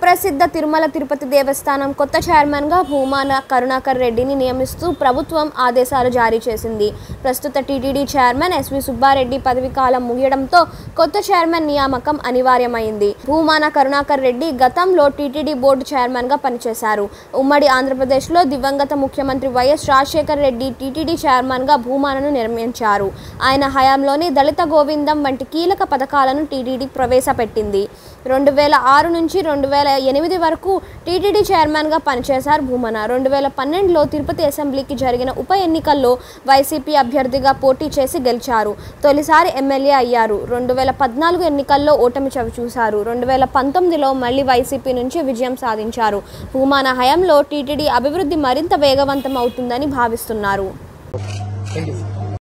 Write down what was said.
సుప్రసిద్ధ తిరుమల తిరుపతి దేవస్థానం కొత్త చైర్మన్గా భూమాన కరుణాకర్ రెడ్డిని నియమిస్తూ ప్రభుత్వం ఆదేశాలు జారీ చేసింది ప్రస్తుత టీటీడీ చైర్మన్ ఎస్వి సుబ్బారెడ్డి పదవి కాలం ముగియడంతో కొత్త చైర్మన్ నియామకం అనివార్యమైంది భూమాన కరుణాకర్ రెడ్డి గతంలో టీటీడీ బోర్డు చైర్మన్గా పనిచేశారు ఉమ్మడి ఆంధ్రప్రదేశ్లో దివంగత ముఖ్యమంత్రి వైఎస్ రాజశేఖర్ రెడ్డి టీటీడీ చైర్మన్గా భూమానను నిర్మించారు ఆయన హయాంలోనే దళిత గోవిందం వంటి కీలక పథకాలను టీటీడీ ప్రవేశపెట్టింది రెండు వేల ఆరు నుంచి రెండు వేల ఎనిమిది వరకు టీటీడీ చైర్మన్గా పనిచేశారు భూమన రెండు వేల పన్నెండులో తిరుపతి అసెంబ్లీకి జరిగిన ఉప ఎన్నికల్లో వైసీపీ అభ్యర్థిగా పోటీ చేసి గెలిచారు తొలిసారి ఎమ్మెల్యే అయ్యారు రెండు వేల పద్నాలుగు ఎన్నికల్లో ఓటమి చవి చూశారు రెండు వేల పంతొమ్మిదిలో మళ్ళీ వైసీపీ నుంచి విజయం సాధించారు భూమాన హయాంలో టీటీడీ అభివృద్ధి మరింత వేగవంతం అవుతుందని భావిస్తున్నారు థ్యాంక్ యూ